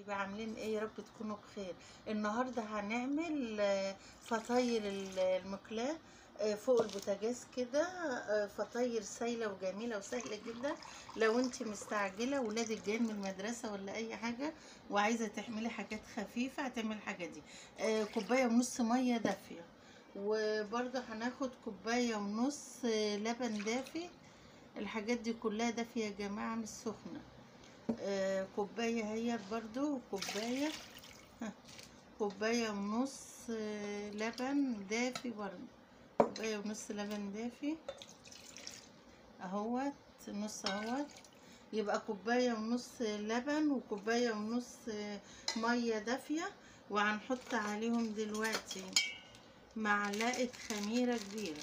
حبايبي عاملين ايه يا رب تكونوا بخير النهارده هنعمل آه، فطاير ال- المقلاة آه، فوق البوتاجاز كده آه، فطاير سايله وجميله وسهله جدا لو انت مستعجله ولادك جايين من المدرسه ولا اي حاجه وعايزه تعملي حاجات خفيفه هتعملي الحاجه دي آه، كوبايه ونص ميه دافيه وبرضه هناخد كوبايه ونص آه، لبن دافي الحاجات دي كلها دافيه يا جماعه مش سخنه آه، كوباية هي برضو كوباية ها، كوباية ونص آه، لبن دافي برضو كوباية ونص لبن دافي اهوت نص اهوت يبقى كوباية ونص لبن وكوباية ونص آه، مية دافية وهنحط عليهم دلوقتي معلقة خميرة كبيرة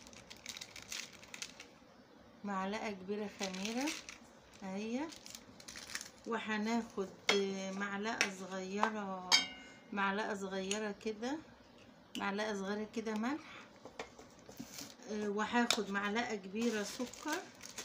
معلقة كبيرة خميرة اهي وهناخد معلقة صغيرة معلقة صغيرة كده معلقة صغيرة كده ملح آه، وهاخد معلقة كبيرة سكر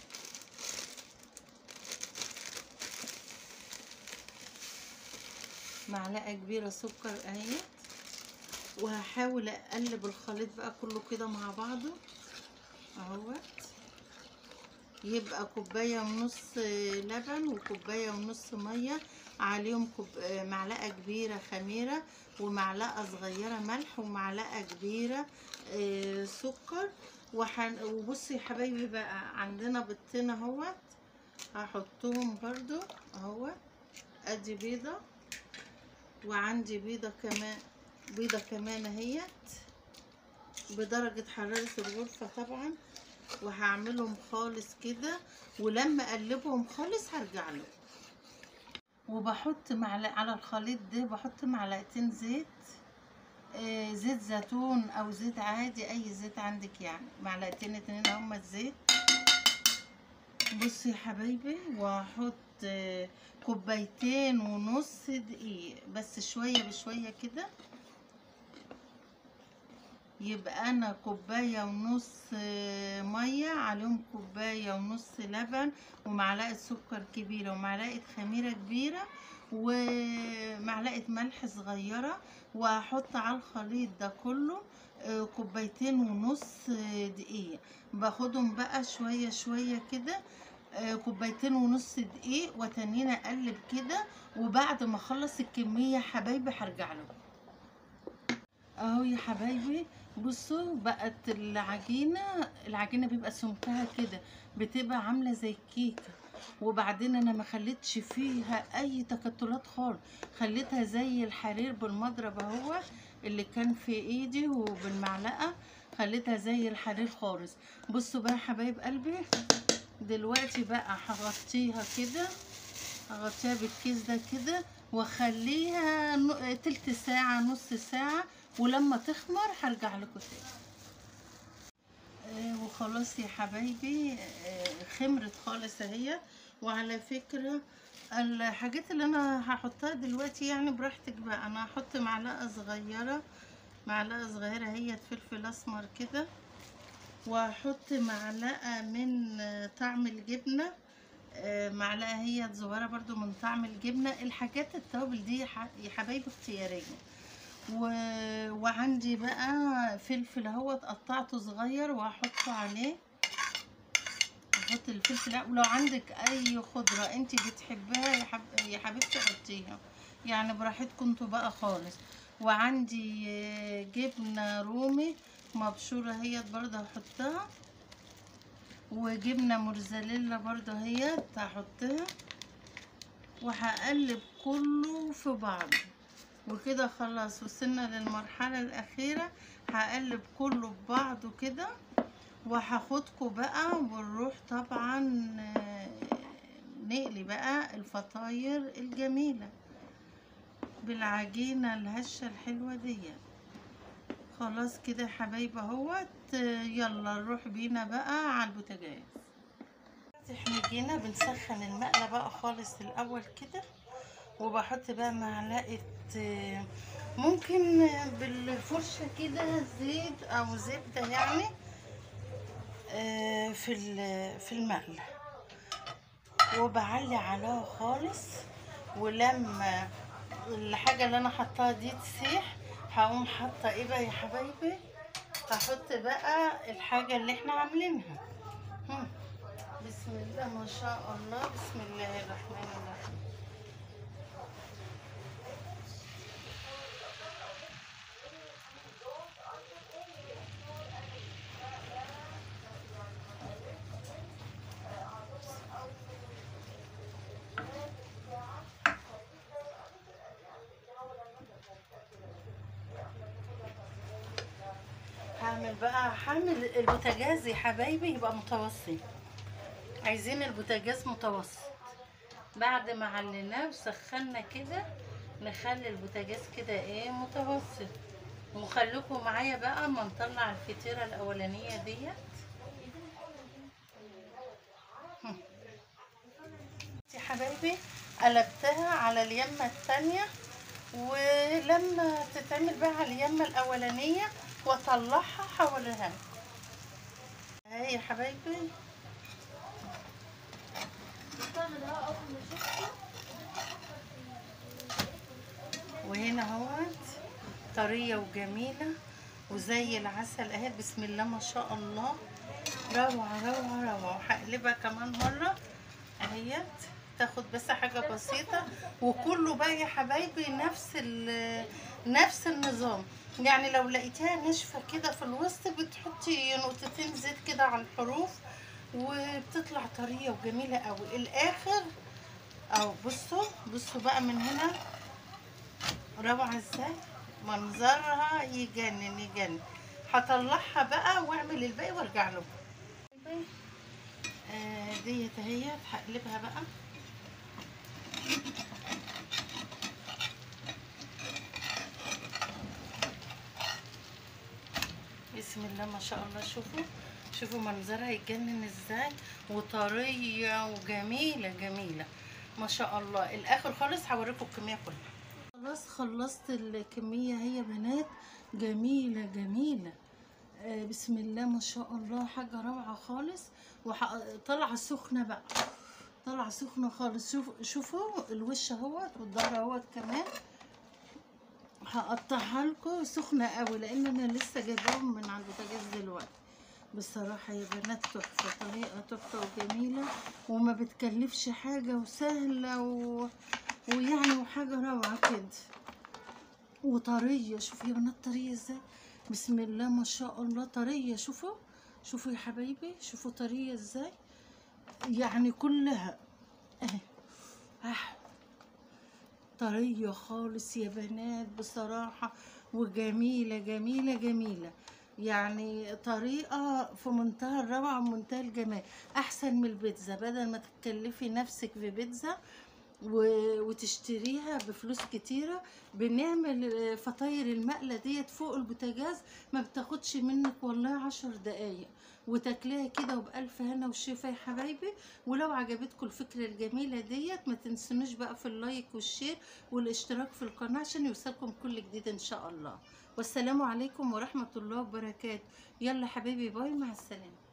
معلقة كبيرة سكر اهي وهحاول اقلب الخليط بقى كله كده مع بعضه اهوت يبقى كوباية ونص لبن وكوباية ونص مية عليهم كوب... معلقة كبيرة خميرة ومعلقة صغيرة ملح ومعلقة كبيرة آه، سكر وحن... وبصي يا حبايبي بقى عندنا بيضتين اهوت هحطهم برضو اهوت ادي بيضة وعندي بيضة كمان بيضة كمان اهيت بدرجة حرارة الغرفة طبعا وهعملهم خالص كده ولما اقلبهم خالص هرجع له وبحط معلقة على الخليط ده بحط معلقتين زيت آه زيت زيتون او زيت عادي اي زيت عندك يعني معلقتين اتنين هما الزيت بصي يا حبايبي وهحط آه كوبايتين ونص دقيق بس شوية بشوية كده يبقى انا كوباية ونص آه، مية عليهم كوباية ونص لبن ومعلقة سكر كبيرة ومعلقة خميرة كبيرة ومعلقة ملح صغيرة وهحط على الخليط ده كله آه، كوبايتين ونص آه، دقيق باخدهم بقى شوية شوية كده آه، كوبايتين ونص دقيق وتانيين اقلب كده وبعد ما اخلص الكمية حبايبي هرجع لكم اهو يا حبايبي بصوا بقت العجينة العجينة بيبقى سمكها كده بتبقى عاملة زي الكيكة وبعدين انا ما خليتش فيها اي تكتلات خالص خليتها زي الحرير بالمضرب اهو اللي كان في ايدي وبالمعلقة خليتها زي الحرير خالص بصوا بقى يا حبايب قلبي دلوقتي بقى هغطيها كده هغطيها بالكيس ده كده واخليها نو- تلت ساعة نص ساعة ولما تخمر هرجع لكم تاني آه، وخلاص يا حبايبي آه، خمرت خالص اهي وعلى فكرة الحاجات اللي انا هحطها دلوقتي يعني براحتك بقى انا هحط معلقة صغيرة معلقة صغيرة هي فلفل اسمر كده وهحط معلقة من آه، طعم الجبنة آه، معلقة هي صغيرة برضو من طعم الجبنة الحاجات التوابل دي يا ح- يا حبايبي اختيارية و... وعندي بقى فلفل اهوت قطعته صغير وهحطه عليه احط الفلفل ولو عندك اي خضرة انت بتحبها يا, حب... يا حبيبتي حطيها يعني براحتكم انتوا بقى خالص وعندي آه، جبنة رومي مبشورة هي برضه هحطها وجبنة موزاريلا برضه هي هحطها وهقلب كله في بعضه وكده خلاص وصلنا للمرحلة الأخيرة هقلب كله ببعضه كده وهاخدكوا بقى ونروح طبعا آه، نقلي بقى الفطاير الجميلة بالعجينة الهشة الحلوة دي خلاص كده يا حبايبي اهوت آه، يلا نروح بينا بقى على البوتاجاز احنا جينا بنسخن المقلة بقى خالص الأول كده وبحط بقى معلقة آه، ممكن بالفرشة كده زيت أو زبدة يعني آه، في ال- في المقلة وبعلي عليها خالص ولما الحاجه اللي انا حطاها دي تسيح هقوم حاطه ايه بقى يا حبايبي هحط بقى الحاجه اللي احنا عاملينها هم. بسم الله ما شاء الله بسم الله الرحمن الرحيم هعمل بقى هعمل البوتاجاز يا حبايبي يبقى متوسط عايزين البوتاجاز متوسط بعد ما عليناه وسخنا كده نخلي البوتاجاز كده ايه متوسط وخليكم معايا بقى ما نطلع الفطيره الاولانيه ديت هم. يا حبايبي قلبتها على اليمه التانية ولما تتعمل بقى على اليمه الاولانيه واطلعها حولها اهي يا حبايبي وهنا اهوت طريه وجميله وزي العسل اهي بسم الله ما شاء الله روعه روعه روعه هقلبها كمان مره اهيت تاخد بس حاجه بسيطه وكله بقى يا حبايبي نفس ال- نفس النظام يعني لو لقيتيها ناشفه كده في الوسط بتحطي نقطتين زيت كده على الحروف وبتطلع طريه وجميله قوي الاخر اهو بصوا بصوا بقى من هنا روعه ازاي منظرها يجنن يجنن هطلعها بقى واعمل الباقي وارجع لكم آه ديت اهيت هقلبها بقى بسم الله ما شاء الله شوفوا شوفوا منظرها يتجنن ازاي وطريه وجميله جميله ما شاء الله الاخر خالص هوريكم الكميه كلها خلاص خلصت الكميه هي بنات جميله جميله آه بسم الله ما شاء الله حاجه روعه خالص وطالعه سخنه بقى طالعه سخنه خالص شوف شوفوا الوش اهوت والظهر اهوت كمان هقطعها لكم سخنه قوي لان انا لسه جايباهم من على البوتاجاز دلوقتي بصراحه يا بنات تحفه طريقه تحفه وجميله وما بتكلفش حاجه وسهله و... ويعني وحاجه روعه كده وطريه شوفوا يا بنات طريه ازاي بسم الله ما شاء الله طريه شوفوا شوفوا يا حبايبي شوفوا طريه ازاي يعني كلها اهي آه. طرية خالص يا بنات بصراحة وجميلة جميلة جميلة يعني طريقة في منتهى الروعة ومنتهى الجمال أحسن من البيتزا بدل ما تكلفي نفسك في بيتزا و- وتشتريها بفلوس كتيرة بنعمل فطاير المقلة ديت فوق البوتاجاز ما بتاخدش منك والله عشر دقايق وتاكليها كده وبألف هنا وشفا يا حبايبي ولو عجبتكم الفكرة الجميلة ديت ما تنسونوش بقى في اللايك والشير والاشتراك في القناة عشان يوصلكم كل جديد ان شاء الله والسلام عليكم ورحمة الله وبركاته يلا حبايبي باي مع السلامة